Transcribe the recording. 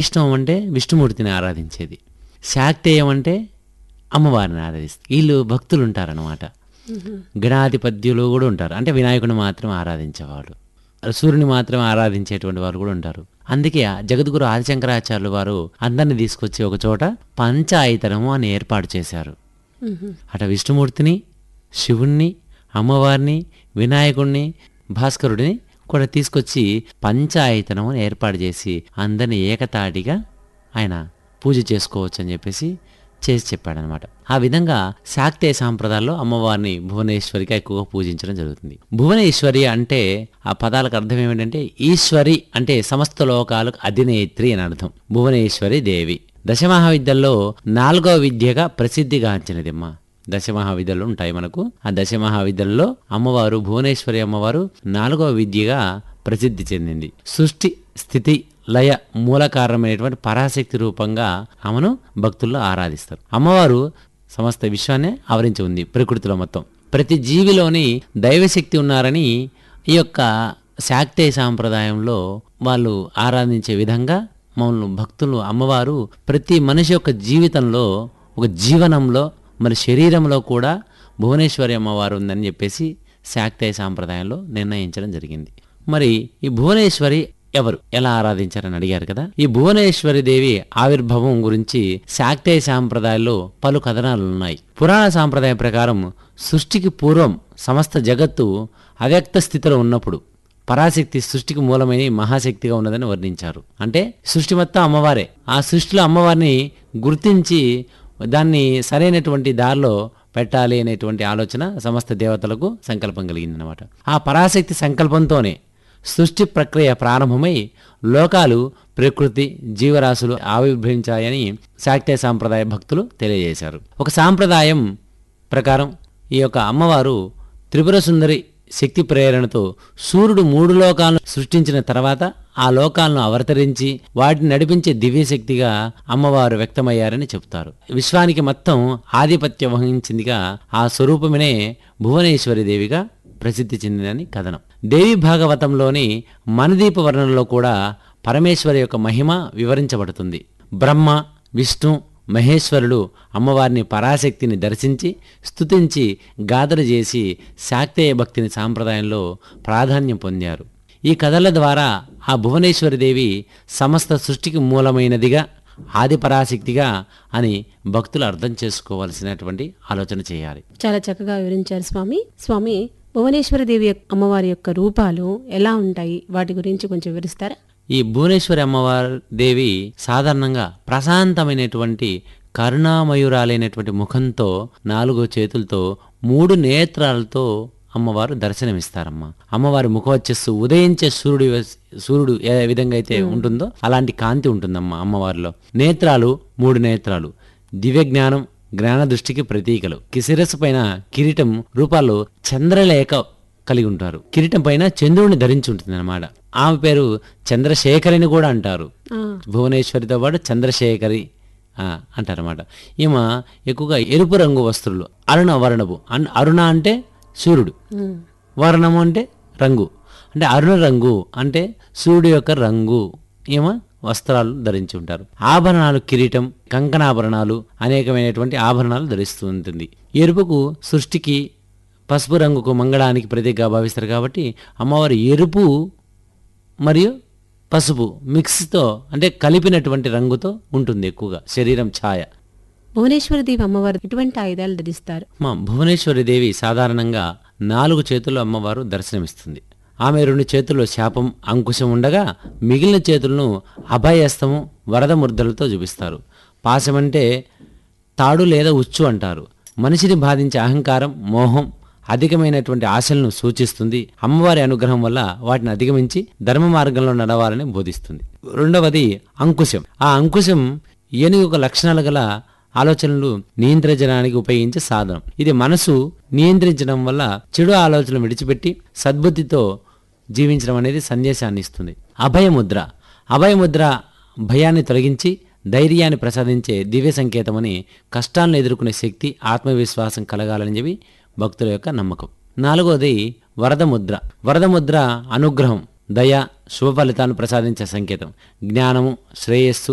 వైష్ణవం అంటే విష్ణుమూర్తిని ఆరాధించేది శాక్తేయం అంటే అమ్మవారిని ఆరాధిస్తారు వీళ్ళు భక్తులు ఉంటారనమాట గణాధిపత్యులు కూడా ఉంటారు అంటే వినాయకుని మాత్రం ఆరాధించేవాళ్ళు సూర్యుని మాత్రం ఆరాధించేటువంటి వారు కూడా ఉంటారు అందుకే ఆ జగద్గురు ఆదిశంకరాచార్యులు వారు అందరిని తీసుకొచ్చి ఒక చోట పంచాయతనము అని ఏర్పాటు చేశారు అట విష్ణుమూర్తిని శివుణ్ణి అమ్మవారిని వినాయకుడిని భాస్కరుడిని కూడా తీసుకొచ్చి పంచాయతనం అని ఏర్పాటు చేసి అందరిని ఏకతాటిగా ఆయన పూజ చేసుకోవచ్చు అని చెప్పేసి చేసి చెప్పాడనమాట ఆ విధంగా శాక్తేయ సాంప్రదాయంలో అమ్మవారిని భువనేశ్వరిగా ఎక్కువగా పూజించడం జరుగుతుంది భువనేశ్వరి అంటే ఆ పదాలకు అర్థం ఏమిటంటే ఈశ్వరి అంటే సమస్త లోకాలకు అధినేత్రి అని అర్థం భువనేశ్వరి దేవి దశమహావిద్యల్లో నాలుగవ విద్యగా ప్రసిద్ధిగాంచినది అమ్మ దశమహావిద్యలు ఉంటాయి మనకు ఆ దశమహావిద్యల్లో అమ్మవారు భువనేశ్వరి అమ్మవారు నాలుగవ విద్యగా ప్రసిద్ధి చెందింది సృష్టి స్థితి లయ మూల కారణమైనటువంటి పరాశక్తి రూపంగా ఆమెను భక్తుల్లో ఆరాధిస్తారు అమ్మవారు సమస్త విశ్వాన్ని ఆవరించి ఉంది ప్రకృతిలో మొత్తం ప్రతి జీవిలోని దైవశక్తి ఉన్నారని ఈ యొక్క శాక్తేయ సాంప్రదాయంలో వాళ్ళు ఆరాధించే విధంగా మమ్మల్ని భక్తులు అమ్మవారు ప్రతి మనిషి యొక్క జీవితంలో ఒక జీవనంలో మరి శరీరంలో కూడా భువనేశ్వరి అమ్మవారు ఉందని చెప్పేసి శాక్తేయ సాంప్రదాయంలో నిర్ణయించడం జరిగింది మరి ఈ భువనేశ్వరి ఎవరు ఎలా ఆరాధించారని అడిగారు కదా ఈ భువనేశ్వరి దేవి ఆవిర్భావం గురించి శాక్తేయ సాంప్రదాయంలో పలు కథనాలు ఉన్నాయి పురాణ సాంప్రదాయం ప్రకారం సృష్టికి పూర్వం సమస్త జగత్తు అవ్యక్త స్థితిలో ఉన్నప్పుడు పరాశక్తి సృష్టికి మూలమైన మహాశక్తిగా ఉన్నదని వర్ణించారు అంటే సృష్టి మొత్తం అమ్మవారే ఆ సృష్టిలో అమ్మవారిని గుర్తించి దాన్ని సరైనటువంటి దారిలో పెట్టాలి అనేటువంటి ఆలోచన సమస్త దేవతలకు సంకల్పం కలిగిందనమాట ఆ పరాశక్తి సంకల్పంతోనే సృష్టి ప్రక్రియ ప్రారంభమై లోకాలు ప్రకృతి జీవరాశులు ఆవిర్భవించాయని శాక్తేయ సాంప్రదాయ భక్తులు తెలియజేశారు ఒక సాంప్రదాయం ప్రకారం ఈ యొక్క అమ్మవారు త్రిపుర సుందరి శక్తి ప్రేరణతో సూర్యుడు మూడు లోకాలను సృష్టించిన తర్వాత ఆ లోకాలను అవతరించి వాటిని నడిపించే దివ్యశక్తిగా అమ్మవారు వ్యక్తమయ్యారని చెప్తారు విశ్వానికి మొత్తం ఆధిపత్యం వహించిందిగా ఆ స్వరూపమనే భువనేశ్వరి దేవిగా ప్రసిద్ధి చెందిందని కథనం దేవి భాగవతంలోని మనదీప వర్ణనలో కూడా పరమేశ్వరి యొక్క మహిమ వివరించబడుతుంది బ్రహ్మ విష్ణు మహేశ్వరుడు అమ్మవారిని పరాశక్తిని దర్శించి స్తుతించి గాథలు చేసి శాక్తేయ భక్తిని సాంప్రదాయంలో ప్రాధాన్యం పొందారు ఈ కథల ద్వారా ఆ భువనేశ్వరి దేవి సమస్త సృష్టికి మూలమైనదిగా ఆది పరాశక్తిగా అని భక్తులు అర్థం చేసుకోవాల్సినటువంటి ఆలోచన చేయాలి చాలా చక్కగా వివరించారు స్వామి స్వామి భువనేశ్వరి దేవి యొక్క- అమ్మవారి యొక్క రూపాలు ఎలా ఉంటాయి వాటి గురించి కొంచెం వివరిస్తారా ఈ భువనేశ్వరి అమ్మవారి దేవి సాధారణంగా ప్రశాంతమైనటువంటి కరుణామయురాలైనటువంటి ముఖంతో నాలుగు చేతులతో మూడు నేత్రాలతో అమ్మవారు దర్శనమిస్తారమ్మ అమ్మవారి ముఖం వచ్చేస్తూ ఉదయించే సూర్యుడు వస్- సూర్యుడు ఏ విధంగా అయితే ఉంటుందో అలాంటి కాంతి ఉంటుందమ్మ అమ్మవారిలో నేత్రాలు మూడు నేత్రాలు దివ్య జ్ఞానం జ్ఞాన దృష్టికి ప్రతీకలు కిశిరస్సు పైన కిరీటం రూపాల్లో చంద్రలేఖ కలిగి ఉంటారు కిరీటం పైన చంద్రుడిని ధరించి ఉంటుంది అనమాట ఆమె పేరు చంద్రశేఖరిని కూడా అంటారు ఆ, భువనేశ్వరితో పాటు చంద్రశేఖరి ఆ, అంటారన్నమాట ఈమె ఎక్కువగా ఎరుపు రంగు వస్త్రులు అరుణ వర్ణపు అన్- అరుణ అంటే సూర్యుడు ఉమ్, వర్ణము అంటే రంగు అంటే అరుణ రంగు అంటే సూర్యుడు యొక్క రంగు ఏమో వస్త్రాలు ధరించి ఉంటారు ఆభరణాలు కిరీటం కంకణాభరణాలు అనేకమైనటువంటి ఆభరణాలు ధరిస్తూ ఉంటుంది ఎరుపుకు సృష్టికి పసుపు రంగుకు మంగళానికి ప్రతీకగా భావిస్తారు కాబట్టి అమ్మవారు ఎరుపు మరియు పసుపు మిక్స్తో అంటే కలిపినటువంటి రంగుతో ఉంటుంది ఎక్కువగా శరీరం ఛాయ భువనేశ్వరి దేవి అమ్మవారు ఎటువంటి ఆయుధాలు ధరిస్తారు మా భువనేశ్వరి దేవి సాధారణంగా నాలుగు చేతుల్లో అమ్మవారు దర్శనమిస్తుంది ఆమె రెండు చేతుల్లో శాపం అంకుశం ఉండగా మిగిలిన చేతులను అభయస్తము వరద ముద్రలతో చూపిస్తారు పాశమంటే తాడు లేదా ఉచ్చు అంటారు మనిషిని బాధించే అహంకారం మోహం అధికమైనటువంటి ఆశలను సూచిస్తుంది అమ్మవారి అనుగ్రహం వల్ల వాటిని అధిగమించి ధర్మ మార్గంలో నడవాలని బోధిస్తుంది రెండవది అంకుశం ఆ అంకుశం ఏనుగు యొక్క లక్షణాలు గల ఆలోచనలు నియంత్రించడానికి ఉపయోగించే సాధనం ఇది మనసు నియంత్రించడం వల్ల చెడు ఆలోచనలు విడిచిపెట్టి సద్బుద్ధితో జీవించడం అనేది సందేశాన్ని ఇస్తుంది అభయముద్ర అభయముద్ర భయాన్ని తొలగించి ధైర్యాన్ని ప్రసాదించే దివ్య సంకేతమని కష్టాలను ఎదుర్కొనే శక్తి ఆత్మవిశ్వాసం కలగాలని చెప్పి భక్తుల యొక్క నమ్మకం నాలుగోది వరద ముద్ర వరద ముద్ర అనుగ్రహం దయ శుభ ఫలితాలను ప్రసాదించే సంకేతం జ్ఞానము శ్రేయస్సు